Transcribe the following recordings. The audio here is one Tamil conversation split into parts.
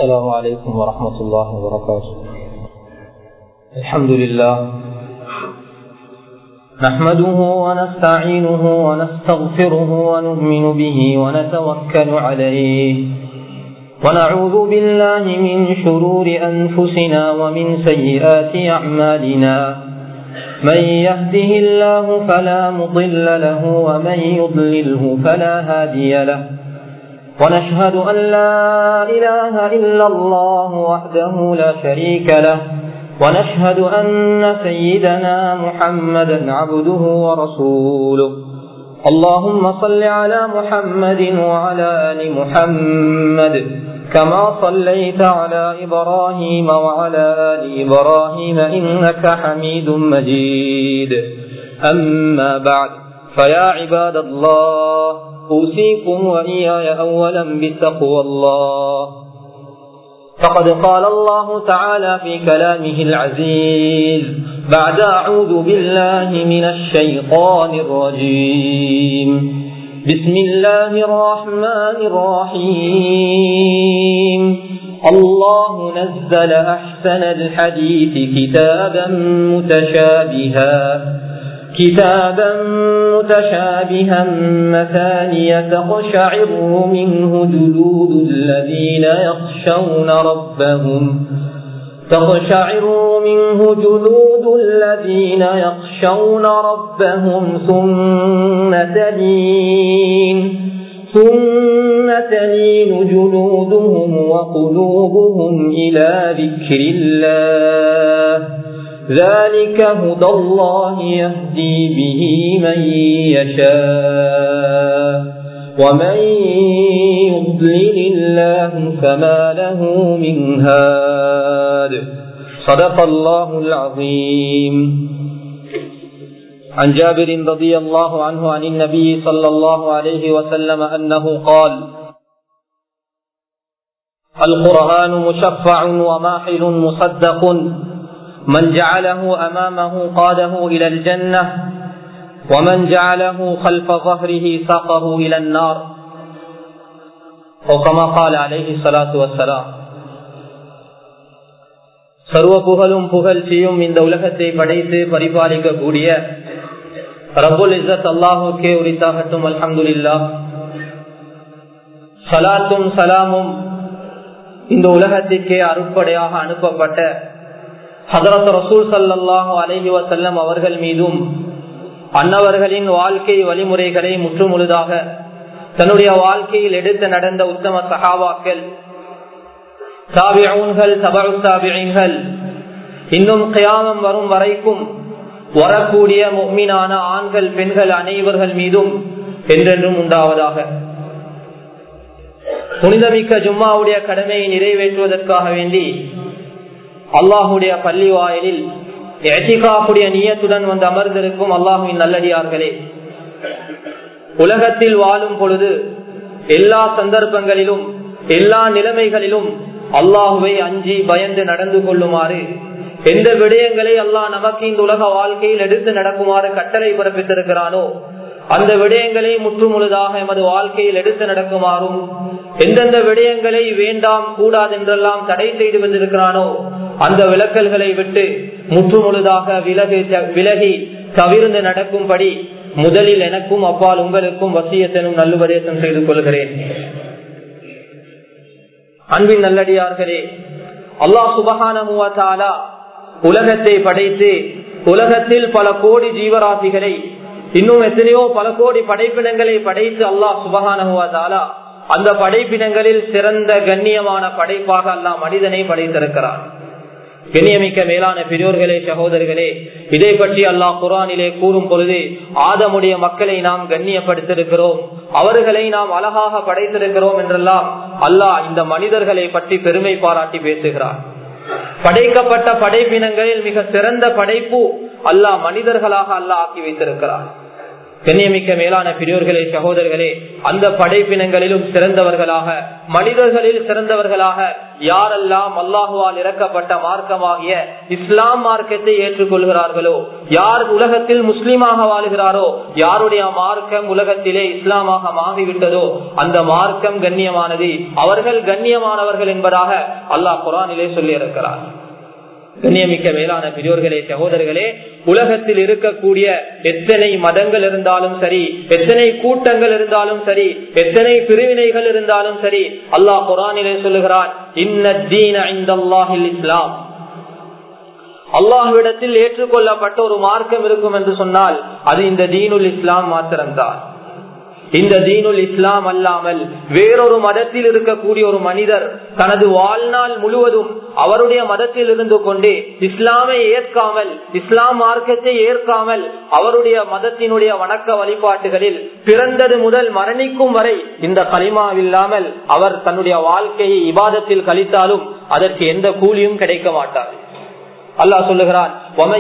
السلام عليكم ورحمة الله وبركاته الحمد لله نحمده ونستعينه ونستغفره ونؤمن به ونتوكل عليه ونعوذ بالله من شرور أنفسنا ومن سيئات أعمالنا من يهده الله فلا مضل له ومن يضلله فلا هادي له ونشهد أن لا إله إلا الله وحده لا شريك له ونشهد أن سيدنا محمدا عبده ورسوله اللهم صل على محمد وعلى آل محمد كما صليت على إبراهيم وعلى آل إبراهيم إنك حميد مجيد أما بعد فيا عباد الله أوصيكم وإياي أولا بتقوى الله فقد قال الله تعالى في كلامه العزيز بعد أعوذ بالله من الشيطان الرجيم بسم الله الرحمن الرحيم الله نزل أحسن الحديث كتابا متشابها كتابا متشابها مثانية تقشعر منه جلود الذين يخشون ربهم تقشعر منه جلود الذين يخشون ربهم ثم تلين ثم تلين جلودهم وقلوبهم إلى ذكر الله ذلك هدى الله يهدي به من يشاء ومن يضلل الله فما له من هاد صدق الله العظيم عن جابر رضي الله عنه عن النبي صلى الله عليه وسلم أنه قال القرآن مشفع وماحل مصدق من جعله أمامه قاده إلى الجنة ومن جعله خلف ظهره ساقه إلى النار وكما قال عليه الصلاة والسلام சர்வ புகழும் புகழ்ச்சியும் இந்த உலகத்தை படைத்து பரிபாலிக்கக்கூடிய ரபுல் இசத் அல்லாஹுக்கே உரித்தாகட்டும் அல்ஹம்துல்லா சலாத்தும் சலாமும் இந்த உலகத்திற்கே அறுப்படையாக அனுப்பப்பட்ட ஹதரத் ரசூல் சல்லாஹூ அலஹி வசல்லம் அவர்கள் மீதும் அன்னவர்களின் வாழ்க்கை வழிமுறைகளை முற்றுமுழுதாக தன்னுடைய வாழ்க்கையில் எடுத்து நடந்த உத்தம சகாவாக்கள் சாபியங்கள் சபரு சாபியங்கள் இன்னும் கயாமம் வரும் வரைக்கும் வரக்கூடிய மீனான ஆண்கள் பெண்கள் அனைவர்கள் மீதும் என்றென்றும் உண்டாவதாக புனிதமிக்க ஜும்மாவுடைய கடமையை நிறைவேற்றுவதற்காக வேண்டி அல்லாஹுடைய பள்ளி வாயிலில் எட்டிகாப்புடைய நீயத்துடன் வந்து அமர்ந்திருக்கும் அல்லாஹுவின் நல்லடியார்களே உலகத்தில் வாழும் பொழுது எல்லா சந்தர்ப்பங்களிலும் எல்லா நிலைமைகளிலும் அல்லாஹுவை அஞ்சி பயந்து நடந்து கொள்ளுமாறு எந்த விடயங்களை அல்லாஹ் நமக்கு இந்த உலக வாழ்க்கையில் எடுத்து நடக்குமாறு கட்டளை பிறப்பித்திருக்கிறானோ அந்த விடயங்களை முற்றுமுழுதாக எமது வாழ்க்கையில் எடுத்து நடக்குமாறும் எந்தெந்த விடயங்களை வேண்டாம் கூடாது என்றெல்லாம் தடை செய்து வந்திருக்கிறானோ அந்த விளக்கல்களை விட்டு முற்றுமுழுதாக விலகு விலகி தவிர்ந்து நடக்கும்படி முதலில் எனக்கும் அப்பால் உங்களுக்கும் வசியத்தனும் நல்லுபதேசம் செய்து கொள்கிறேன் அன்பின் நல்லடியார்களே அல்லாஹ் சுபகான உலகத்தை படைத்து உலகத்தில் பல கோடி ஜீவராசிகளை இன்னும் எத்தனையோ பல கோடி படைப்பினங்களை படைத்து அல்லாஹ் சுபகானுவாதாலா அந்த படைப்பினங்களில் சிறந்த கண்ணியமான படைப்பாக அல்லாஹ் மனிதனை படைத்திருக்கிறார் கண்ணியமிக்க மேலான பெரியோர்களே சகோதரர்களே இதை பற்றி அல்லாஹ் குரானிலே கூறும் பொழுது ஆதமுடைய மக்களை நாம் கண்ணியப்படுத்திருக்கிறோம் அவர்களை நாம் அழகாக படைத்திருக்கிறோம் என்றெல்லாம் அல்லாஹ் இந்த மனிதர்களை பற்றி பெருமை பாராட்டி பேசுகிறார் படைக்கப்பட்ட படைப்பினங்களில் மிக சிறந்த படைப்பு அல்லாஹ் மனிதர்களாக அல்லாஹ் ஆக்கி வைத்திருக்கிறார் கண்ணியமிக்க மேலான பெரியோர்களே சகோதரர்களே அந்த படைப்பினங்களிலும் சிறந்தவர்களாக மனிதர்களில் சிறந்தவர்களாக யாரெல்லாம் அல்லாஹுவால் இறக்கப்பட்ட மார்க்கமாகிய இஸ்லாம் மார்க்கத்தை ஏற்றுக்கொள்கிறார்களோ யார் உலகத்தில் முஸ்லீமாக வாழ்கிறாரோ யாருடைய மார்க்கம் உலகத்திலே இஸ்லாமாக மாறிவிட்டதோ அந்த மார்க்கம் கண்ணியமானது அவர்கள் கண்ணியமானவர்கள் என்பதாக அல்லாஹ் குரானிலே சொல்லி இருக்கிறார் கண்ணியமிக்க மேலான பெரியோர்களே சகோதரர்களே உலகத்தில் இருக்கக்கூடிய எத்தனை மதங்கள் இருந்தாலும் சரி எத்தனை கூட்டங்கள் இருந்தாலும் சரி எத்தனை பிரிவினைகள் இருந்தாலும் சரி அல்லாஹ் குரானிலே சொல்லுகிறான் இஸ்லாம் அல்லாஹுவிடத்தில் ஏற்றுக்கொள்ளப்பட்ட ஒரு மார்க்கம் இருக்கும் என்று சொன்னால் அது இந்த தீனுல் இஸ்லாம் மாத்திரம்தான் இந்த தீனுல் இஸ்லாம் அல்லாமல் வேறொரு மதத்தில் இருக்கக்கூடிய ஒரு மனிதர் தனது வாழ்நாள் முழுவதும் அவருடைய மதத்தில் இருந்து கொண்டே இஸ்லாமை ஏற்காமல் இஸ்லாம் மார்க்கத்தை ஏற்காமல் அவருடைய மதத்தினுடைய வணக்க வழிபாட்டுகளில் பிறந்தது முதல் மரணிக்கும் வரை இந்த களிமாவில்லாமல் அவர் தன்னுடைய வாழ்க்கையை இபாதத்தில் கழித்தாலும் அதற்கு எந்த கூலியும் கிடைக்க மாட்டார் அல்லாஹ் சொல்லுகிறான்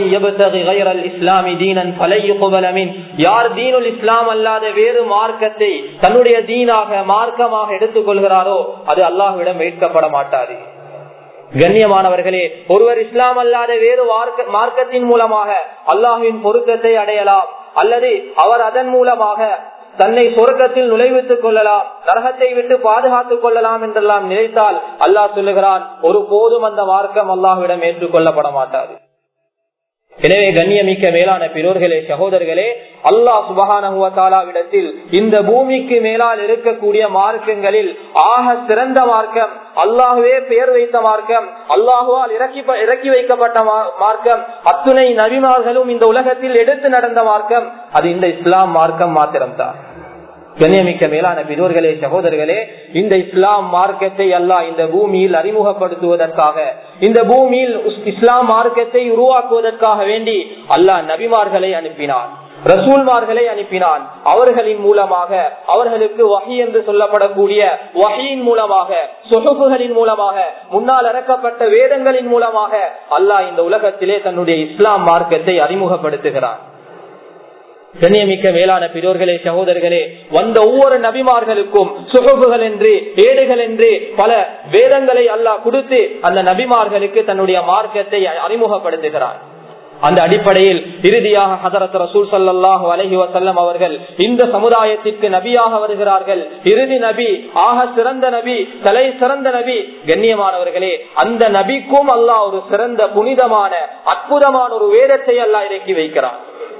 யார் தீனுல் இஸ்லாம் அல்லாத வேறு மார்க்கத்தை தன்னுடைய தீனாக மார்க்கமாக எடுத்துக் கொள்கிறாரோ அது அல்லாஹ்விடம் மீட்கப்பட மாட்டாது கண்ணியமானவர்களே ஒருவர் இஸ்லாம் அல்லாத வேறு மார்க்கத்தின் மூலமாக அல்லாஹுவின் பொருத்தத்தை அடையலாம் அல்லது அவர் அதன் மூலமாக தன்னை சொர்க்கத்தில் நுழைவித்துக் கொள்ளலாம் நரகத்தை விட்டு பாதுகாத்துக் கொள்ளலாம் என்றெல்லாம் நினைத்தால் அல்லாஹ் சொல்லுகிறான் ஒரு போதும் அந்த மார்க்கம் அல்லாஹ்விடம் ஏற்றுக்கொள்ளப்பட மாட்டாது எனவே கண்ணியமிக்க மேலான பிறோர்களே சகோதரர்களே அல்லாஹ் சுபகானத்தில் இந்த பூமிக்கு மேலால் இருக்கக்கூடிய மார்க்கங்களில் ஆக சிறந்த மார்க்கம் அல்லாஹுவே பெயர் வைத்த மார்க்கம் அல்லாஹுவால் இறக்கி இறக்கி வைக்கப்பட்ட மார்க்கம் அத்துணை நபிமார்களும் இந்த உலகத்தில் எடுத்து நடந்த மார்க்கம் அது இந்த இஸ்லாம் மார்க்கம் மாத்திரம்தான் கண்ணியமிக்க மேலான பிறோர்களே சகோதரர்களே இந்த இஸ்லாம் மார்க்கத்தை அல்லாஹ் இந்த பூமியில் அறிமுகப்படுத்துவதற்காக இந்த பூமியில் இஸ்லாம் மார்க்கத்தை உருவாக்குவதற்காக வேண்டி அல்லாஹ் நபிமார்களை அனுப்பினான் ரசூல்மார்களை அனுப்பினான் அவர்களின் மூலமாக அவர்களுக்கு வகை என்று சொல்லப்படக்கூடிய வகையின் மூலமாக சொகுப்புகளின் மூலமாக முன்னால் இறக்கப்பட்ட வேதங்களின் மூலமாக அல்லாஹ் இந்த உலகத்திலே தன்னுடைய இஸ்லாம் மார்க்கத்தை அறிமுகப்படுத்துகிறான் கண்ணியமிக்க மேலான பிறோர்களே சகோதரர்களே வந்த ஒவ்வொரு நபிமார்களுக்கும் சுகபுகள் என்று ஏடுகள் என்று பல வேதங்களை அல்லாஹ் கொடுத்து அந்த நபிமார்களுக்கு தன்னுடைய மார்க்கத்தை அறிமுகப்படுத்துகிறார் அந்த அடிப்படையில் இறுதியாக ஹதரத் ரசூல் சல்லாஹு அலஹி வசல்லம் அவர்கள் இந்த சமுதாயத்திற்கு நபியாக வருகிறார்கள் இறுதி நபி ஆக சிறந்த நபி தலை சிறந்த நபி கண்ணியமானவர்களே அந்த நபிக்கும் அல்லாஹ் ஒரு சிறந்த புனிதமான அற்புதமான ஒரு வேதத்தை அல்லாஹ் இறக்கி வைக்கிறார்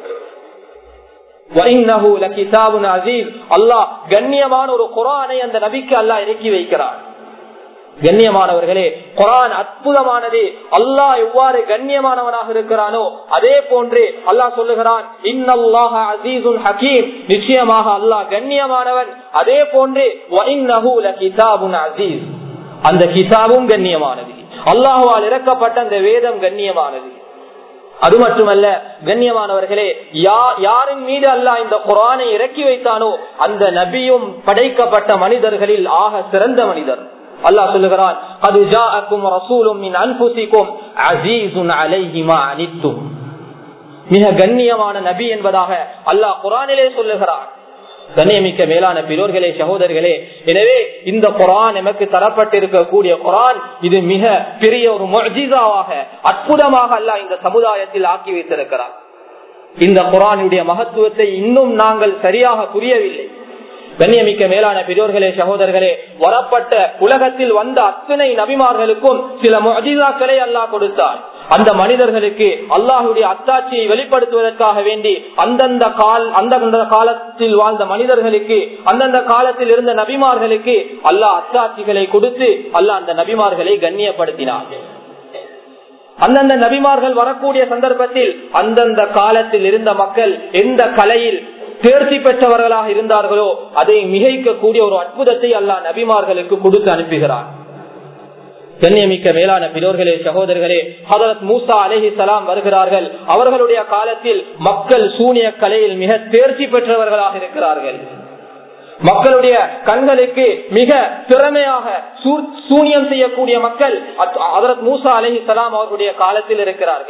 அல்லாஹ் கண்ணியமான ஒரு குரானை அந்த நபிக்கு அல்லாஹ் இறக்கி வைக்கிறார் கண்ணியமானவர்களே குரான் அற்புதமானது அல்லாஹ் எவ்வாறு கண்ணியமானவனாக இருக்கிறானோ அதே போன்று அல்லாஹ் சொல்லுகிறான் இன்னல்லாஹ அசீசுல் ஹக்கீம் நிச்சயமாக அல்லாஹ் கண்ணியமானவன் அதே போன்று அசீஸ் அந்த கிதாபும் கண்ணியமானது அல்லாஹுவால் இறக்கப்பட்ட அந்த வேதம் கண்ணியமானது அது மட்டுமல்ல கண்ணியமானவர்களே யாரின் மீது அல்ல இந்த குரானை இறக்கி வைத்தானோ அந்த நபியும் படைக்கப்பட்ட மனிதர்களில் ஆக சிறந்த மனிதர் அல்லாஹ் சொல்லுகிறான் அது ஜாஅக்கும் ரசூலும் மின் அன்புசிக்கும் அசீசுன் அலைஹிமா அனித்தும் மிக கண்ணியமான நபி என்பதாக அல்லாஹ் குரானிலே சொல்லுகிறான் கண்ணியமிக்க மேலான பிறோர்களே சகோதரர்களே எனவே இந்த குரான் எமக்கு தரப்பட்டிருக்கக்கூடிய குரான் இது மிக பெரிய ஒரு மொஜிதாவாக அற்புதமாக அல்ல இந்த சமுதாயத்தில் ஆக்கி வைத்திருக்கிறார் இந்த குரானுடைய மகத்துவத்தை இன்னும் நாங்கள் சரியாக புரியவில்லை கண்ணியமிக்க மேலான பெரியோர்களே சகோதரர்களே வரப்பட்ட உலகத்தில் வந்த அத்தனை நபிமார்களுக்கும் சில மொஜிதாக்களை அல்லாஹ் கொடுத்தார் அந்த மனிதர்களுக்கு அல்லாஹுடைய அத்தாட்சியை வெளிப்படுத்துவதற்காக வேண்டி அந்தந்த கால் அந்தந்த காலத்தில் வாழ்ந்த மனிதர்களுக்கு அந்தந்த காலத்தில் இருந்த நபிமார்களுக்கு அல்லாஹ் அத்தாட்சிகளை கொடுத்து அல்லாஹ் அந்த நபிமார்களை கண்ணியப்படுத்தினார் அந்தந்த நபிமார்கள் வரக்கூடிய சந்தர்ப்பத்தில் அந்தந்த காலத்தில் இருந்த மக்கள் எந்த கலையில் தேர்ச்சி பெற்றவர்களாக இருந்தார்களோ அதை மிகைக்கக்கூடிய ஒரு அற்புதத்தை அல்லாஹ் நபிமார்களுக்கு கொடுத்து அனுப்புகிறார் கண்ணியமிக்க மேலான பிறோர்களே சகோதரர்களே ஹதரத் மூசா அலஹி சலாம் வருகிறார்கள் அவர்களுடைய காலத்தில் மக்கள் சூனிய கலையில் மிக தேர்ச்சி பெற்றவர்களாக இருக்கிறார்கள் மக்களுடைய கண்களுக்கு மிக திறமையாக சூனியம் செய்யக்கூடிய மக்கள் ஹதரத் மூசா அலஹி சலாம் அவர்களுடைய காலத்தில் இருக்கிறார்கள்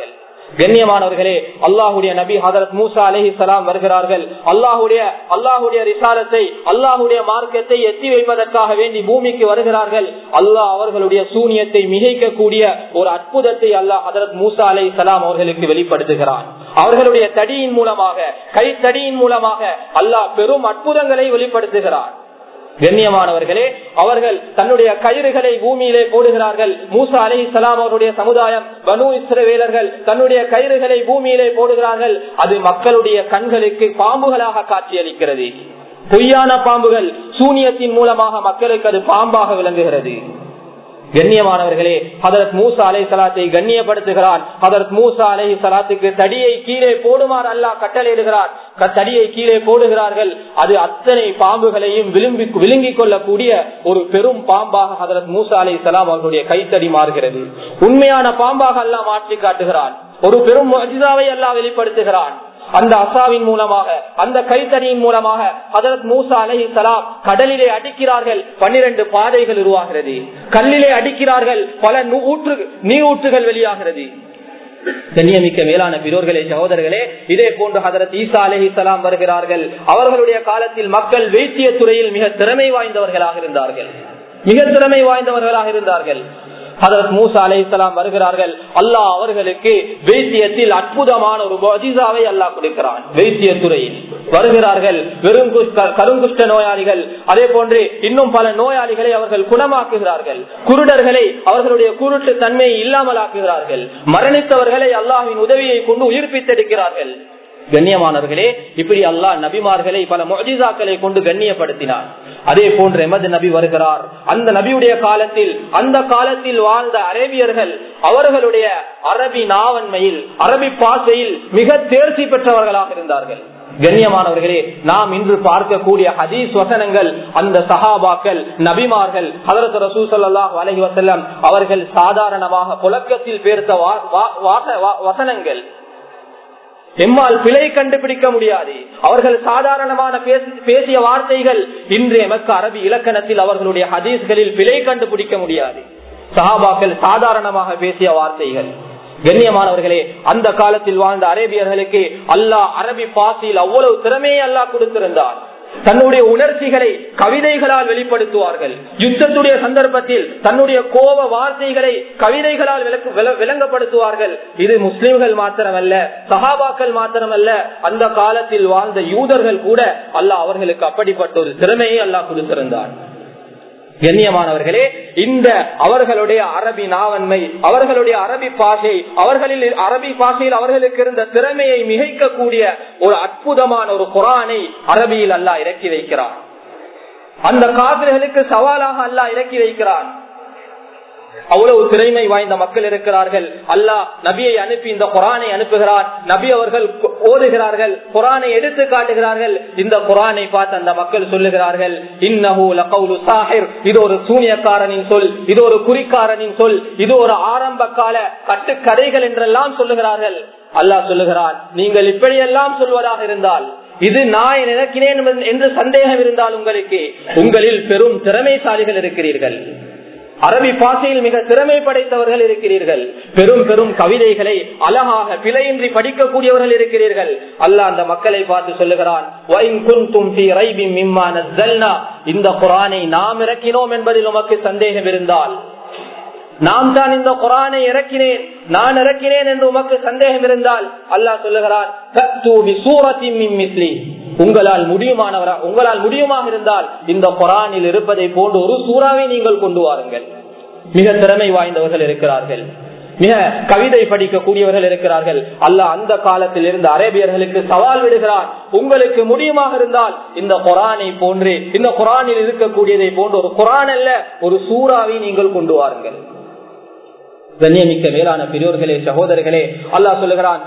கண்ணியமானவர்களே அல்லாஹுடைய நபி ஹதரத் மூசா அலஹி சலாம் வருகிறார்கள் அல்லாஹுடைய அல்லாஹுடைய ரிசாலத்தை அல்லாஹுடைய மார்க்கத்தை எத்தி வைப்பதற்காக வேண்டி பூமிக்கு வருகிறார்கள் அல்லாஹ் அவர்களுடைய சூனியத்தை மிகைக்கக்கூடிய ஒரு அற்புதத்தை அல்லாஹ் ஹதரத் மூசா அலை சலாம் அவர்களுக்கு வெளிப்படுத்துகிறான் அவர்களுடைய தடியின் மூலமாக கைத்தடியின் மூலமாக அல்லாஹ் பெரும் அற்புதங்களை வெளிப்படுத்துகிறான் கண்ணியமானவர்களே அவர்கள் தன்னுடைய கயிறுகளை பூமியிலே போடுகிறார்கள் மூசா அலி சலாம் அவருடைய சமுதாயம் பனு இஸ்ரவேலர்கள் தன்னுடைய கயிறுகளை பூமியிலே போடுகிறார்கள் அது மக்களுடைய கண்களுக்கு பாம்புகளாக காட்சியளிக்கிறது பொய்யான பாம்புகள் சூனியத்தின் மூலமாக மக்களுக்கு அது பாம்பாக விளங்குகிறது கண்ணியமானவர்களே ஹதரத் மூசா அலை சலாத்தை கண்ணியப்படுத்துகிறான் ஹதரத் மூசா அலை சலாத்துக்கு தடியை கீழே போடுமாறு அல்லாஹ் கட்டளையிடுகிறார் தடியை கீழே போடுகிறார்கள் அது அத்தனை பாம்புகளையும் விரும்பி விழுங்கிக் கொள்ளக்கூடிய ஒரு பெரும் பாம்பாக ஹதரத் மூசா அலை சலாம் அவர்களுடைய கைத்தடி மாறுகிறது உண்மையான பாம்பாக அல்லாஹ் மாற்றி காட்டுகிறான் ஒரு பெரும் அஜிதாவை அல்லாஹ் வெளிப்படுத்துகிறான் அந்த அசாவின் மூலமாக அந்த கைத்தறியின் மூலமாக ஹதரத் மூசா அலஹி சலாம் கடலிலே அடிக்கிறார்கள் பன்னிரண்டு பாதைகள் உருவாகிறது கல்லிலே அடிக்கிறார்கள் பல ஊற்று நீர் ஊற்றுகள் வெளியாகிறது கண்ணியமிக்க மேலான பிறோர்களே சகோதரர்களே இதே போன்று ஹதரத் ஈசா அலஹி சலாம் வருகிறார்கள் அவர்களுடைய காலத்தில் மக்கள் வைத்திய துறையில் மிக திறமை வாய்ந்தவர்களாக இருந்தார்கள் மிக திறமை வாய்ந்தவர்களாக இருந்தார்கள் ஹதரத் மூசா அலை இஸ்லாம் வருகிறார்கள் அல்லாஹ் அவர்களுக்கு வைத்தியத்தில் அற்புதமான ஒரு மஜிசாவை அல்லாஹ் கொடுக்கிறான் வைத்திய துறையில் வருகிறார்கள் வெறும் கருங்குஷ்ட நோயாளிகள் அதே போன்று இன்னும் பல நோயாளிகளை அவர்கள் குணமாக்குகிறார்கள் குருடர்களை அவர்களுடைய குருட்டு தன்மையை இல்லாமல் ஆக்குகிறார்கள் மரணித்தவர்களை அல்லாஹின் உதவியை கொண்டு உயிர்ப்பித்தெடுக்கிறார்கள் கண்ணியமானவர்களே இப்படி அல்லாஹ் நபிமார்களை பல மொஜிசாக்களை கொண்டு கண்ணியப்படுத்தினார் அதே போன்று எமது நபி வருகிறார் அந்த நபியுடைய காலத்தில் அந்த காலத்தில் வாழ்ந்த அரேபியர்கள் அவர்களுடைய அரபி நாவன்மையில் அரபி பாசையில் மிக தேர்ச்சி பெற்றவர்களாக இருந்தார்கள் கண்ணியமானவர்களே நாம் இன்று பார்க்கக்கூடிய ஹதீஸ் வசனங்கள் அந்த சஹாபாக்கள் நபிமார்கள் ஹதரத் ரசூ சல்லாஹ் அலஹி வசல்லம் அவர்கள் சாதாரணமாக புழக்கத்தில் பேர்த்த வசனங்கள் எம்மால் பிழை கண்டுபிடிக்க முடியாது அவர்கள் சாதாரணமான பேசிய வார்த்தைகள் இன்று எமக்கு அரபி இலக்கணத்தில் அவர்களுடைய ஹதீஸ்களில் பிழை கண்டுபிடிக்க முடியாது சஹாபாக்கள் சாதாரணமாக பேசிய வார்த்தைகள் கண்ணியமானவர்களே அந்த காலத்தில் வாழ்ந்த அரேபியர்களுக்கு அல்லாஹ் அரபி பாசியில் அவ்வளவு திறமையை அல்லாஹ் கொடுத்திருந்தார் தன்னுடைய உணர்ச்சிகளை கவிதைகளால் வெளிப்படுத்துவார்கள் யுத்தத்துடைய சந்தர்ப்பத்தில் தன்னுடைய கோப வார்த்தைகளை கவிதைகளால் விளங்கப்படுத்துவார்கள் இது முஸ்லிம்கள் மாத்திரமல்ல சஹாபாக்கள் மாத்திரமல்ல அந்த காலத்தில் வாழ்ந்த யூதர்கள் கூட அல்லாஹ் அவர்களுக்கு அப்படிப்பட்ட ஒரு திறமையை அல்லாஹ் கொடுத்திருந்தார் கண்ணியமானவர்களே இந்த அவர்களுடைய அரபி நாவன்மை அவர்களுடைய அரபி பாஷை அவர்களில் அரபி பாஷையில் அவர்களுக்கு இருந்த திறமையை மிகைக்கக்கூடிய ஒரு அற்புதமான ஒரு குரானை அரபியில் அல்லா இறக்கி வைக்கிறார் அந்த காவிர்களுக்கு சவாலாக அல்லா இறக்கி வைக்கிறான் அவ்வளவு திறமை வாய்ந்த மக்கள் இருக்கிறார்கள் அல்லாஹ் நபியை அனுப்பி இந்த குரானை அனுப்புகிறார் நபி அவர்கள் ஓதுகிறார்கள் குரானை எடுத்து காட்டுகிறார்கள் இந்த குரானை பார்த்து அந்த மக்கள் சொல்லுகிறார்கள் சாஹிர் இது ஒரு சூனியக்காரனின் சொல் இது ஒரு குறிக்காரனின் சொல் இது ஒரு ஆரம்ப கால கட்டுக்கதைகள் என்றெல்லாம் சொல்லுகிறார்கள் அல்லாஹ் சொல்லுகிறார் நீங்கள் இப்படியெல்லாம் சொல்வதாக இருந்தால் இது நான் நினைக்கிறேன் என்று சந்தேகம் இருந்தால் உங்களுக்கு உங்களில் பெரும் திறமைசாலிகள் இருக்கிறீர்கள் அரபி பாஷையில் மிக திறமை படைத்தவர்கள் இருக்கிறீர்கள் பெரும் பெரும் கவிதைகளை அழகாக பிழையின்றி படிக்கக்கூடியவர்கள் இருக்கிறீர்கள் அல்லாஹ் அந்த மக்களை பார்த்து சொல்லுகிறான் இந்த குரானை நாம் இறக்கினோம் என்பதில் உமக்கு சந்தேகம் இருந்தால் நாம் தான் இந்த குரானை இறக்கினேன் நான் இறக்கினேன் என்று உமக்கு சந்தேகம் இருந்தால் அல்லாஹ் சொல்லுகிறான் உங்களால் முடியுமானவரா உங்களால் முடியுமாக இருந்தால் இந்த குரானில் இருப்பதை போன்று ஒரு சூறாவை நீங்கள் கொண்டு வாருங்கள் மிக திறமை வாய்ந்தவர்கள் இருக்கிறார்கள் மிக கவிதை படிக்கக்கூடியவர்கள் இருக்கிறார்கள் அல்ல அந்த காலத்தில் இருந்த அரேபியர்களுக்கு சவால் விடுகிறார் உங்களுக்கு முடியுமாக இருந்தால் இந்த குரானை போன்று இந்த குரானில் இருக்கக்கூடியதை போன்று ஒரு குரான் அல்ல ஒரு சூறாவை நீங்கள் கொண்டு வாருங்கள் கண்ணியமிக்க மேலான பெரியோர்களே சகோதரர்களே அல்லாஹ் சொல்லுகிறான்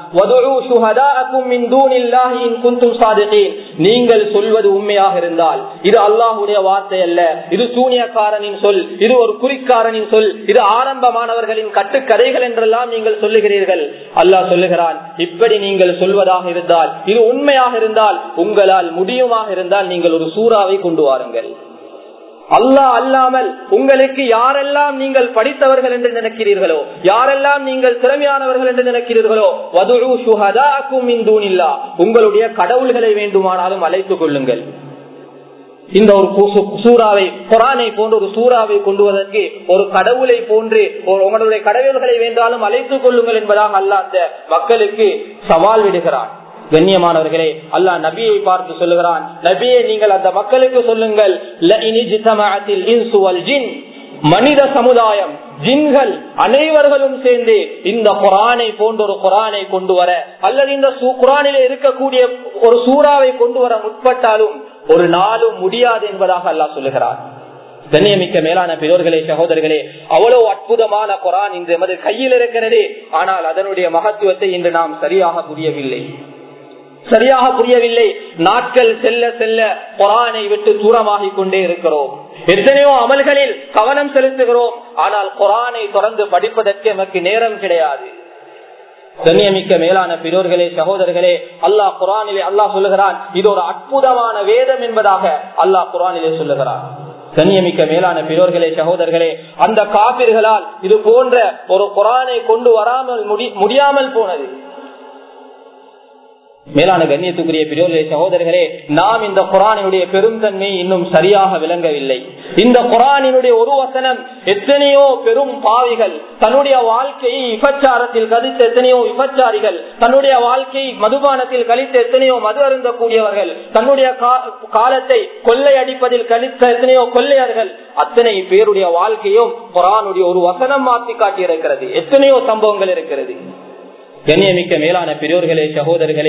நீங்கள் சொல்வது உண்மையாக இருந்தால் இது அல்லாஹுடைய வார்த்தை அல்ல இது சூனியக்காரனின் சொல் இது ஒரு குறிக்காரனின் சொல் இது ஆரம்பமானவர்களின் கட்டுக்கதைகள் என்றெல்லாம் நீங்கள் சொல்லுகிறீர்கள் அல்லாஹ் சொல்லுகிறான் இப்படி நீங்கள் சொல்வதாக இருந்தால் இது உண்மையாக இருந்தால் உங்களால் முடியுமாக இருந்தால் நீங்கள் ஒரு சூறாவை கொண்டு வாருங்கள் அல்லாஹ் அல்லாமல் உங்களுக்கு யாரெல்லாம் நீங்கள் படித்தவர்கள் என்று நினைக்கிறீர்களோ யாரெல்லாம் நீங்கள் திறமையானவர்கள் என்று நினைக்கிறீர்களோ வதுரு சுஹதாக்கும் இந்தூனில்லா உங்களுடைய கடவுள்களை வேண்டுமானாலும் அழைத்துக் கொள்ளுங்கள் இந்த ஒரு சூறாவை குரானை போன்ற ஒரு சூறாவை கொண்டுவதற்கு ஒரு கடவுளை போன்று உங்களுடைய கடவுள்களை வேண்டாலும் அழைத்துக் கொள்ளுங்கள் என்பதாக அல்ல அந்த மக்களுக்கு சவால் விடுகிறான் கண்ணியமானவர்களே அல்லாஹ் நபியை பார்த்து சொல்லுகிறான் நபியை நீங்கள் அந்த மக்களுக்கு சொல்லுங்கள் மனித சமுதாயம் ஜின்கள் அனைவர்களும் சேர்ந்து இந்த குரானை போன்ற ஒரு குரானை கொண்டு வர அல்லது இந்த குரானிலே இருக்கக்கூடிய ஒரு சூறாவை கொண்டு வர முற்பட்டாலும் ஒரு நாளும் முடியாது என்பதாக அல்லாஹ் சொல்லுகிறார் கண்ணியமிக்க மேலான பெரியோர்களே சகோதரர்களே அவ்வளவு அற்புதமான குரான் இன்று எமது கையில் இருக்கிறது ஆனால் அதனுடைய மகத்துவத்தை இன்று நாம் சரியாக புரியவில்லை சரியாக புரியவில்லை நாட்கள் செல்ல செல்ல குரானை விட்டு தூரமாகிக் கொண்டே இருக்கிறோம் எத்தனையோ அமல்களில் கவனம் செலுத்துகிறோம் ஆனால் குரானை தொடர்ந்து படிப்பதற்கு எமக்கு நேரம் கிடையாது கண்ணியமிக்க மேலான பிறோர்களே சகோதரர்களே அல்லாஹ் குரானிலே அல்லாஹ் சொல்லுகிறான் இது ஒரு அற்புதமான வேதம் என்பதாக அல்லாஹ் குரானிலே சொல்லுகிறான் கண்ணியமிக்க மேலான பிறோர்களே சகோதரர்களே அந்த காப்பிர்களால் இது போன்ற ஒரு குரானை கொண்டு வராமல் முடியாமல் போனது மேலான கண்ணியத்துக்குரிய பிரியோர்களே சகோதரர்களே நாம் இந்த குரானினுடைய பெருந்தன்மை இன்னும் சரியாக விளங்கவில்லை இந்த குரானினுடைய ஒரு வசனம் எத்தனையோ பெரும் பாவிகள் தன்னுடைய வாழ்க்கையை விபச்சாரத்தில் கழித்த எத்தனையோ விபச்சாரிகள் தன்னுடைய வாழ்க்கையை மதுபானத்தில் கழித்த எத்தனையோ மது அருந்தக்கூடியவர்கள் தன்னுடைய காலத்தை கொள்ளை அடிப்பதில் கழித்த எத்தனையோ கொள்ளையர்கள் அத்தனை பேருடைய வாழ்க்கையும் குரானுடைய ஒரு வசனம் மாற்றி காட்டியிருக்கிறது எத்தனையோ சம்பவங்கள் இருக்கிறது கண்ணியமிக்க மேலான பெரியோர்களே சகோதரர்களே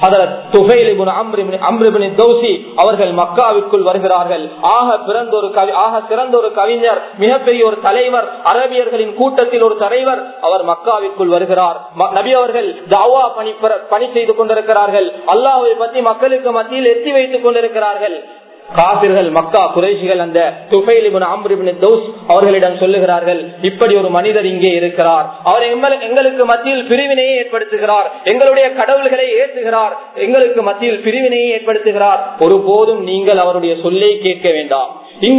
அவர்கள் மக்காவிற்குள் வருகிறார்கள் ஆக பிறந்த ஒரு கவி ஆக சிறந்த ஒரு கவிஞர் மிகப்பெரிய ஒரு தலைவர் அரபியர்களின் கூட்டத்தில் ஒரு தலைவர் அவர் மக்காவிற்குள் வருகிறார் நபி அவர்கள் தாவா பணி பணி செய்து கொண்டிருக்கிறார்கள் அல்லாஹை பற்றி மக்களுக்கு மத்தியில் எத்தி வைத்துக் கொண்டிருக்கிறார்கள் காபிர்கள் மக்கா குறைசிகள் அந்த அவர்களிடம் சொல்லுகிறார்கள் இப்படி ஒரு மனிதர் இங்கே இருக்கிறார் அவர் எங்களுக்கு மத்தியில் பிரிவினையை ஏற்படுத்துகிறார் எங்களுடைய கடவுள்களை ஏற்றுகிறார் எங்களுக்கு மத்தியில் பிரிவினையை ஏற்படுத்துகிறார் ஒருபோதும் நீங்கள் அவருடைய சொல்லை கேட்க வேண்டாம்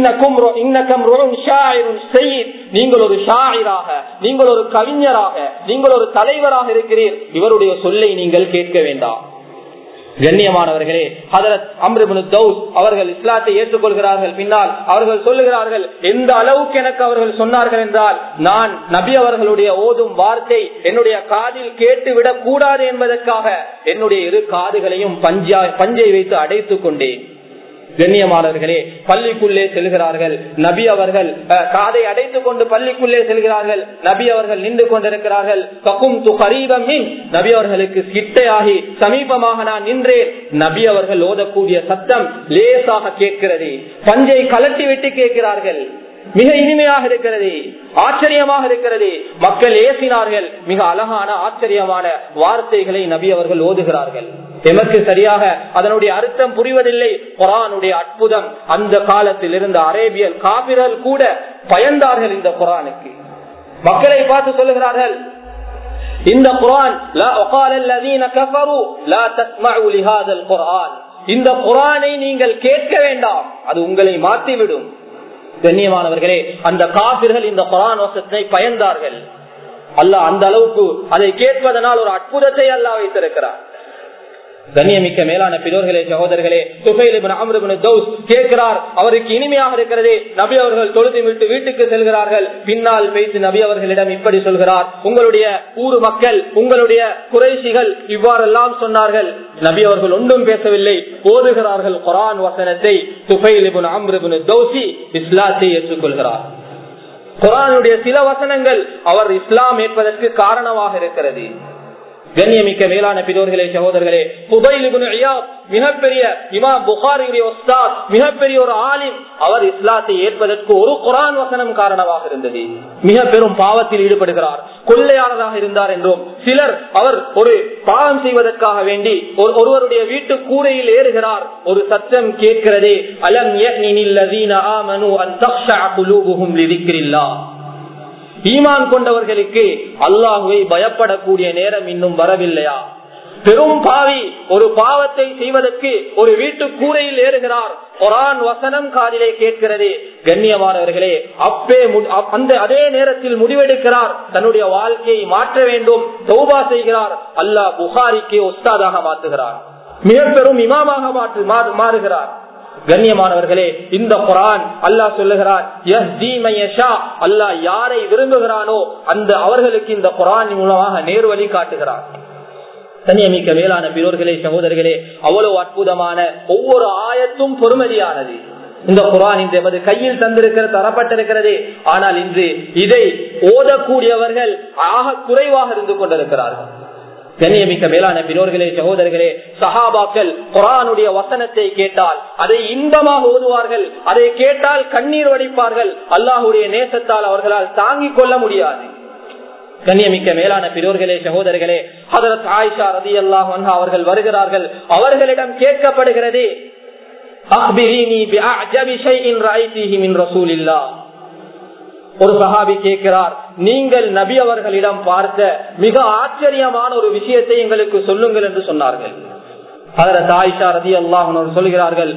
நீங்கள் ஒரு ஷாயிராக நீங்கள் ஒரு கவிஞராக நீங்கள் ஒரு தலைவராக இருக்கிறீர் இவருடைய சொல்லை நீங்கள் கேட்க வேண்டாம் கண்ணியமானவர்களே ஹதரத் அம்ருபின் தௌஸ் அவர்கள் இஸ்லாத்தை ஏற்றுக்கொள்கிறார்கள் பின்னால் அவர்கள் சொல்லுகிறார்கள் எந்த அளவுக்கு எனக்கு அவர்கள் சொன்னார்கள் என்றால் நான் நபி அவர்களுடைய ஓதும் வார்த்தை என்னுடைய காதில் கேட்டு விடக் கூடாது என்பதற்காக என்னுடைய இரு காதுகளையும் பஞ்சா பஞ்சை வைத்து அடைத்துக் கொண்டேன் கண்ணியமானவர்களே பள்ளிக்குள்ளே செல்கிறார்கள் நபி அவர்கள் காதை அடைத்துக் கொண்டு பள்ளிக்குள்ளே செல்கிறார்கள் நபி அவர்கள் நின்று கொண்டிருக்கிறார்கள் கக்கும் துகரீபமின் நபி அவர்களுக்கு கிட்டையாகி சமீபமாக நான் நின்றேன் நபி அவர்கள் ஓதக்கூடிய சத்தம் லேசாக கேட்கிறது பஞ்சை கலட்டி விட்டு கேட்கிறார்கள் மிக இனிமையாக இருக்கிறது ஆச்சரியமாக இருக்கிறது மக்கள் ஏசினார்கள் மிக அழகான ஆச்சரியமான வார்த்தைகளை நபி அவர்கள் ஓதுகிறார்கள் எமக்கு சரியாக அதனுடைய அர்த்தம் புரிவதில்லை குரானுடைய அற்புதம் அந்த காலத்தில் இருந்த அரேபியல் காபிரல் கூட பயந்தார்கள் இந்த குரானுக்கு மக்களை பார்த்து சொல்லுகிறார்கள் இந்த குரான் இந்த குரானை நீங்கள் கேட்க வேண்டாம் அது உங்களை மாற்றிவிடும் கண்ணியமானவர்களே அந்த காபிர்கள் இந்த குரான் வசத்தை பயந்தார்கள் அல்ல அந்த அளவுக்கு அதை கேட்பதனால் ஒரு அற்புதத்தை அல்லா வைத்திருக்கிறார் கண்ணியமிக்க மேலான பிறோர்களே சகோதரர்களே கேட்கிறார் அவருக்கு இனிமையாக இருக்கிறதே நபி அவர்கள் தொழுது விட்டு வீட்டுக்கு செல்கிறார்கள் பின்னால் பேசி நபி அவர்களிடம் இப்படி சொல்கிறார் உங்களுடைய ஊர் மக்கள் உங்களுடைய குறைசிகள் இவ்வாறெல்லாம் சொன்னார்கள் நபி அவர்கள் ஒன்றும் பேசவில்லை ஓதுகிறார்கள் குரான் வசனத்தை துபைலிபுன் அம்ருபின் தௌசி இஸ்லாத்தை ஏற்றுக்கொள்கிறார் குரானுடைய சில வசனங்கள் அவர் இஸ்லாம் ஏற்பதற்கு காரணமாக இருக்கிறது கண்ணியமிக்க மேலான பிறோர்களே சகோதரர்களே மிகப்பெரிய இமாம் புகாரியுடைய ஒஸ்தாத் மிகப்பெரிய ஒரு ஆலிம் அவர் இஸ்லாத்தை ஏற்பதற்கு ஒரு குரான் வசனம் காரணமாக இருந்தது மிக பெரும் பாவத்தில் ஈடுபடுகிறார் கொள்ளையாளராக இருந்தார் என்றும் சிலர் அவர் ஒரு பாவம் செய்வதற்காக வேண்டி ஒருவருடைய வீட்டு கூரையில் ஏறுகிறார் ஒரு சத்தம் கேட்கிறதே அலம் ஆமனு அந்த ஈமான் கொண்டவர்களுக்கு அல்லாஹுவை பயப்படக்கூடிய நேரம் இன்னும் வரவில்லையா பெரும் பாவி ஒரு பாவத்தை செய்வதற்கு ஒரு வீட்டு கூரையில் ஏறுகிறார் குரான் வசனம் காதிலே கேட்கிறது கண்ணியமானவர்களே அப்பே அந்த அதே நேரத்தில் முடிவெடுக்கிறார் தன்னுடைய வாழ்க்கையை மாற்ற வேண்டும் தௌபா செய்கிறார் அல்லாஹ் புகாரிக்கு ஒஸ்தாதாக மாற்றுகிறார் மிக பெரும் இமாமாக மாற்று மாறுகிறார் கண்ணியமானவர்களே இந்த குரான் அல்லாஹ் சொல்லுகிறார் அல்லாஹ் யாரை விரும்புகிறானோ அந்த அவர்களுக்கு இந்த குரான் மூலமாக நேர்வழி காட்டுகிறார் தனியமிக்க மேலான பிறோர்களே சகோதரர்களே அவ்வளவு அற்புதமான ஒவ்வொரு ஆயத்தும் பொறுமதியானது இந்த குரான் இன்று எமது கையில் தந்திருக்கிறது தரப்பட்டிருக்கிறது ஆனால் இன்று இதை ஓதக்கூடியவர்கள் ஆக குறைவாக இருந்து கொண்டிருக்கிறார்கள் கண்ணியமிக்க மேலான பிறோர்களே சகோதரர்களே சஹாபாக்கள் குரானுடைய வசனத்தை கேட்டால் அதை இன்பமாக ஓதுவார்கள் அதை கேட்டால் கண்ணீர் வடிப்பார்கள் அல்லாஹுடைய நேசத்தால் அவர்களால் தாங்கிக் கொள்ள முடியாது கண்ணியமிக்க மேலான பிறோர்களே சகோதரர்களே ஹதரத் ஆயிஷா ரதி அல்லாஹ் அவர்கள் வருகிறார்கள் அவர்களிடம் கேட்கப்படுகிறது ஒரு சஹாபி கேட்கிறார் நீங்கள் நபி அவர்களிடம் பார்த்த மிக ஆச்சரியமான ஒரு விஷயத்தை எங்களுக்கு சொல்லுங்கள் என்று சொன்னார்கள் சொல்கிறார்கள்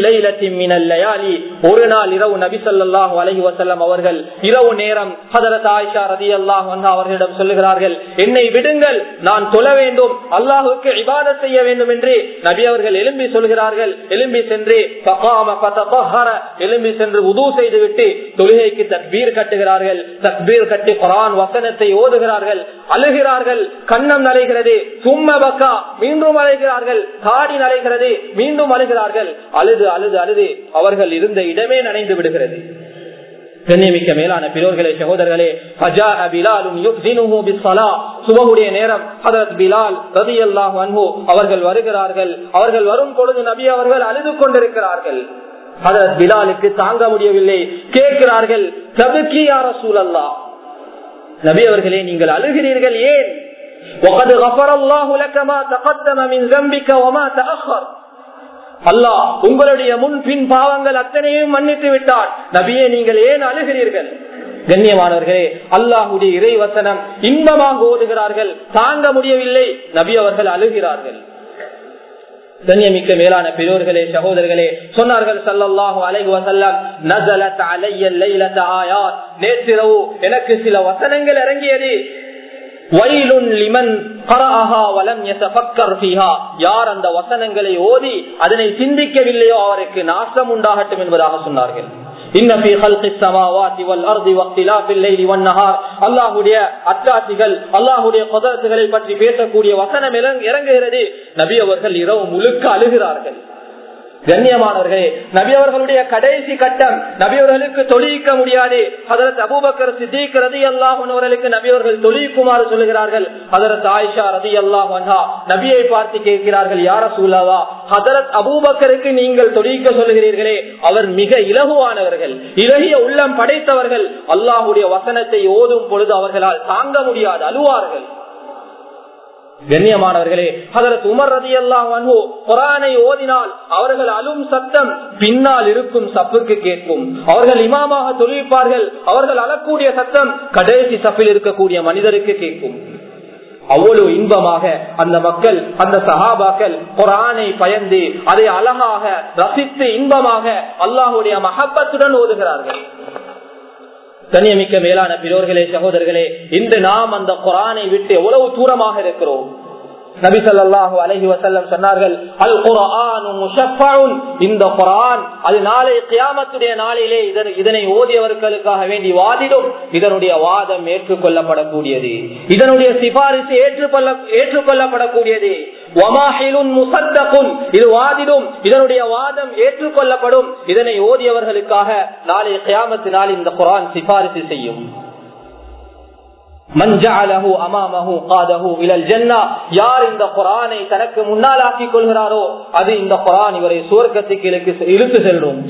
ஒரு நாள் இரவு நபி சொல்லாஹு அலஹி வசல்லம் அவர்கள் இரவு நேரம் ஹதரத் ஆயிஷா ரதி அல்லாஹ் அவர்களிடம் சொல்லுகிறார்கள் என்னை விடுங்கள் நான் தொழ வேண்டும் அல்லாஹுக்கு இபாதத் செய்ய வேண்டும் என்று நபி அவர்கள் எலும்பி சொல்கிறார்கள் எலும்பி சென்று எலும்பி சென்று உது செய்துவிட்டு தொழுகைக்கு தக்பீர் கட்டுகிறார்கள் தக்பீர் கட்டி குரான் வசனத்தை ஓதுகிறார்கள் அழுகிறார்கள் கண்ணம் நலைகிறது சும்ம பக்கா மீண்டும் அழைகிறார்கள் தாடி நலைகிறது மீண்டும் அழுகிறார்கள் அழுது அழுது அழுது அவர்கள் இருந்த இடமே நனைந்து விடுகிறது கண்ணியமிக்க மேலான பிறோர்களே சகோதரர்களே சுபகுடைய நேரம் ஹதரத் பிலால் ரதி அல்லாஹ் அன்ஹு அவர்கள் வருகிறார்கள் அவர்கள் வரும் பொழுது நபி அவர்கள் அழுது கொண்டிருக்கிறார்கள் ஹதரத் பிலாலுக்கு தாங்க முடியவில்லை கேட்கிறார்கள் தபுக்கி யார சூழல்லா நபி அவர்களே நீங்கள் அழுகிறீர்கள் ஏன் وقد غفر الله لك ما تقدم من ذنبك وما تأخر அல்லாஹ் உங்களுடைய முன்பின் பாவங்கள் அத்தனையும் மன்னித்து விட்டார் நபியே நீங்கள் ஏன் அழுகிறீர்கள் கண்ணியமானவர்களே அல்லாஹுடைய இறைவசனம் இன்பமாக ஓதுகிறார்கள் தாங்க முடியவில்லை நபி அவர்கள் அழுகிறார்கள் கண்ணியமிக்க மேலான பெரியோர்களே சகோதரர்களே சொன்னார்கள் சல்லல்லாஹு அலைஹி வஸல்லம் நஸலத் அலைய லைலத ஆயாத் நேற்றிரவு எனக்கு சில வசனங்கள் இறங்கியது வயலுன் லிமன் கரஅஹா வலம் யதஃபக்கர் ஃபீஹா யார் அந்த வசனங்களை ஓதி அதனை சிந்திக்கவில்லையோ அவருக்கு நாசம் உண்டாகட்டும் என்பதாக சொன்னார்கள் அல்லாஹுடைய அத்தாட்சிகள் அல்லாஹுடைய கொதரத்துகளை பற்றி பேசக்கூடிய வசனம் இறங்குகிறது நபி அவர்கள் இரவு முழுக்க அழுகிறார்கள் கண்ணியமானவர்களே நபி அவர்களுடைய கடைசி கட்டம் நபி அவர்களுக்கு தொழிக்க முடியாது அதற்கு அபூபக்கர் சித்திக் ரதி அல்லாஹர்களுக்கு நபி அவர்கள் தொழிக்குமாறு சொல்லுகிறார்கள் அதற்கு ஆயிஷா ரதி அல்லாஹா நபியை பார்த்து கேட்கிறார்கள் யார சூழவா ஹதரத் அபூபக்கருக்கு நீங்கள் தொழிக்க சொல்லுகிறீர்களே அவர் மிக இலகுவானவர்கள் இலகிய உள்ளம் படைத்தவர்கள் அல்லாஹுடைய வசனத்தை ஓதும் பொழுது அவர்களால் தாங்க முடியாது அழுவார்கள் கண்ணியமானவர்களே அதற்கு உமர் ரதி எல்லாம் குரானை ஓதினால் அவர்கள் அழும் சத்தம் பின்னால் இருக்கும் சப்புக்கு கேட்கும் அவர்கள் இமாமாக தொழில்ப்பார்கள் அவர்கள் அழக்கூடிய சத்தம் கடைசி சப்பில் இருக்கக்கூடிய மனிதருக்கு கேட்கும் அவ்வளவு இன்பமாக அந்த மக்கள் அந்த சஹாபாக்கள் குரானை பயந்து அதை அழகாக ரசித்து இன்பமாக அல்லாஹுடைய மகப்பத்துடன் ஓதுகிறார்கள் கண்ணியமிக்க மேலான பிறோர்களே சகோதரர்களே இன்று நாம் அந்த குரானை விட்டு எவ்வளவு தூரமாக இருக்கிறோம் நபி சொல்லாஹு அலஹி வசல்லம் சொன்னார்கள் அல் குரான் இந்த குரான் அது நாளை கியாமத்துடைய நாளிலே இதனை ஓதியவர்களுக்காக வேண்டி வாதிடும் இதனுடைய வாதம் ஏற்றுக்கொள்ளப்படக்கூடியது இதனுடைய சிபாரிசு ஏற்றுக்கொள்ள ஏற்றுக்கொள்ளப்படக்கூடியது இது வாதிடும் இதனுடைய வாதம் ஏற்றுக்கொள்ளப்படும் இதனை ஓதியவர்களுக்காக நாளை கியாமத்து நாள் இந்த குரான் சிபாரிசு செய்யும் யார் இந்த குரானை தனக்கு முன்னால் ஆக்கிக் கொள்கிறாரோ அது இந்த குரான் இவரை சுவர்க்கத்துக்கு இழுத்து செல்லும்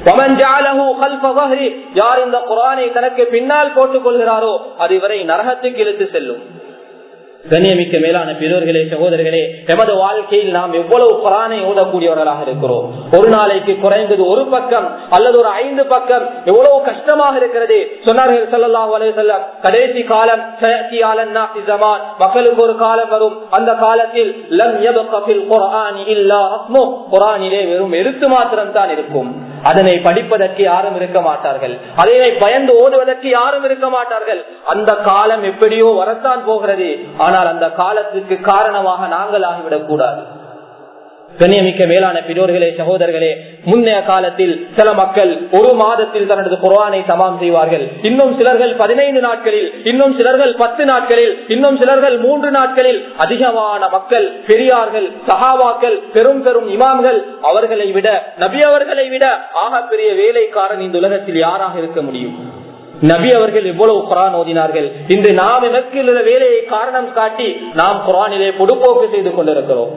யார் இந்த குரானை தனக்கு பின்னால் போட்டுக் கொள்கிறாரோ அது இவரை நரகத்துக்கு இழுத்து செல்லும் கண்ணியமிக்க மேலான பெரியோர்களே சகோதரர்களே எமது வாழ்க்கையில் நாம் எவ்வளவு குரானை ஓதக்கூடியவர்களாக இருக்கிறோம் ஒரு நாளைக்கு குறைந்தது ஒரு பக்கம் அல்லது ஒரு ஐந்து பக்கம் எவ்வளவு கஷ்டமாக இருக்கிறது சொன்னார்கள் ஸல்லல்லாஹு அலைஹி வஸல்லம் கடைசி காலம் சயத்தி அலன் நாஸி ஜமான் மக்களுக்கு ஒரு காலம் வரும் அந்த காலத்தில் லம் யபக ஃபில் குர்ஆனி இல்லா அஸ்மு குர்ஆனிலே வெறும் எழுத்து மாத்திரம் தான் இருக்கும் அதனை படிப்பதற்கு யாரும் இருக்க மாட்டார்கள் அதனை பயந்து ஓடுவதற்கு யாரும் இருக்க மாட்டார்கள் அந்த காலம் எப்படியோ வரத்தான் போகிறது ஆனால் அந்த காலத்துக்கு காரணமாக நாங்கள் ஆகிவிடக் கூடாது கண்ணியமிக்க மேலான பெரியோர்களே சகோதரர்களே முன்னைய காலத்தில் சில மக்கள் ஒரு மாதத்தில் தனது குர்ஆனை தமாம் செய்வார்கள் இன்னும் சிலர்கள் பதினைந்து நாட்களில் இன்னும் சிலர்கள் பத்து நாட்களில் இன்னும் சிலர்கள் மூன்று நாட்களில் அதிகமான மக்கள் பெரியார்கள் சகாவாக்கள் பெரும் பெரும் இமாம்கள் அவர்களை விட நபி அவர்களை விட ஆக பெரிய வேலைக்காரன் இந்த உலகத்தில் யாராக இருக்க முடியும் நபி அவர்கள் எவ்வளவு குரான் ஓதினார்கள் இன்று நாம் எனக்கு உள்ள வேலையை காரணம் காட்டி நாம் குரானிலே பொடுப்போக்கு செய்து கொண்டிருக்கிறோம்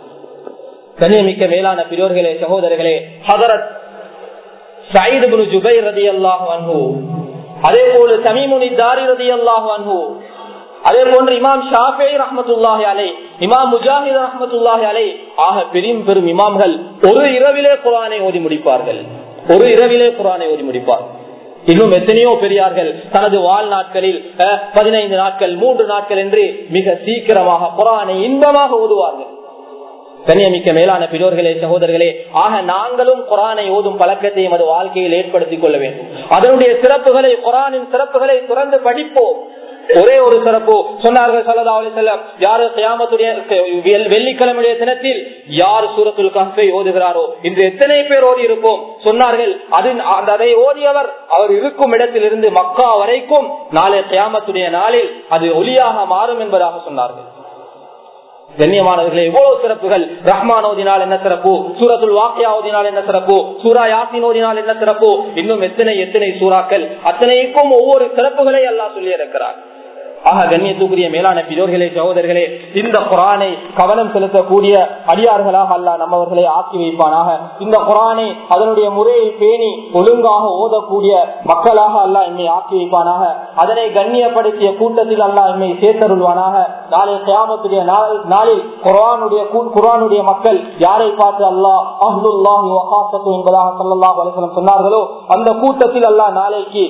கண்ணியமிக்க மேலான பெரியோர்களே சகோதரர்களே ஹதரத் சயீது பின் ஜுபைர் ரலியல்லாஹு அன்ஹு அதே போல தமீமுனி தாரி ரலியல்லாஹு அன்ஹு அதே போன்று இமாம் ஷாஃபி ரஹ்மத்துல்லாஹி அலை இமாம் முஜாஹித் ரஹ்மத்துல்லாஹி அலை ஆக பெரும் பெரும் இமாம்கள் ஒரு இரவிலே குரானை ஓதி முடிப்பார்கள் ஒரு இரவிலே குரானை ஓதி முடிப்பார் இன்னும் எத்தனையோ பெரியார்கள் தனது வாழ்நாட்களில் அஹ், பதினைந்து நாட்கள் மூன்று நாட்கள் என்று மிக சீக்கிரமாக குரானை இன்பமாக ஓதுவார்கள் கண்ணியமிக்க மேலான பெரியோர்களே சகோதரர்களே ஆக நாங்களும் குரானை ஓதும் பழக்கத்தை எமது வாழ்க்கையில் ஏற்படுத்திக் கொள்ள வேண்டும் அதனுடைய சிறப்புகளை குரானின் சிறப்புகளை துறந்து படிப்போம் ஒரே ஒரு சிறப்பு சொன்னார்கள் சல்லா அலி செல்லம் யாரு கியாமத்துடைய வெள்- வெள்ளிக்கிழமையுடைய தினத்தில் யார் சூரத்துல் கஹ்பை ஓதுகிறாரோ இன்று எத்தனை பேர் ஓதி இருப்போம் சொன்னார்கள் அது அந்த- அதை ஓதியவர் அவர் இருக்கும் இடத்திலிருந்து மக்கா வரைக்கும் நாளை கியாமத்துடைய நாளில் அது ஒளியாக மாறும் என்பதாக சொன்னார்கள் கண்ணியமானவர்களே எவ்வளவு சிறப்புகள் ரஹ்மான் ஓதினால் என்ன சிறப்பு சூரத்துல் வாக்கியா ஓதினால் என்ன சிறப்பு சூரா யாசின் ஓதினால் என்ன சிறப்பு இன்னும் எத்தனை எத்தனை சூறாக்கள் அத்தனைக்கும் ஒவ்வொரு சிறப்புகளை எல்லாம் சொல்லி இருக்கிறார் ஆக கண்ணியத்துக்குரிய மேலான பிதோர்களே சகோதரர்களே இந்த குரானை கவனம் செலுத்தக்கூடிய அடியார்களாக அல்ல நம்மவர்களை ஆக்கி வைப்பானாக இந்த குரானை அதனுடைய முறையை பேணி ஒழுங்காக ஓதக்கூடிய மக்களாக அல்ல என்னை ஆக்கி வைப்பானாக அதனை கண்ணியப்படுத்திய கூட்டத்தில் அல்ல என்னை சேர்த்தருள்வானாக நாளை கியாமத்துடைய நாள் நாளில் குரானுடைய கூ- குரானுடைய மக்கள் யாரை பார்த்து அல்லாஹ் அஹ்துல்லாஹி வகாசத்து என்பதாக ஸல்லல்லாஹு அலைஹி வஸல்லம் சொன்னார்களோ அந்த கூட்டத்தில் அல்லாஹ் நாளைக்கு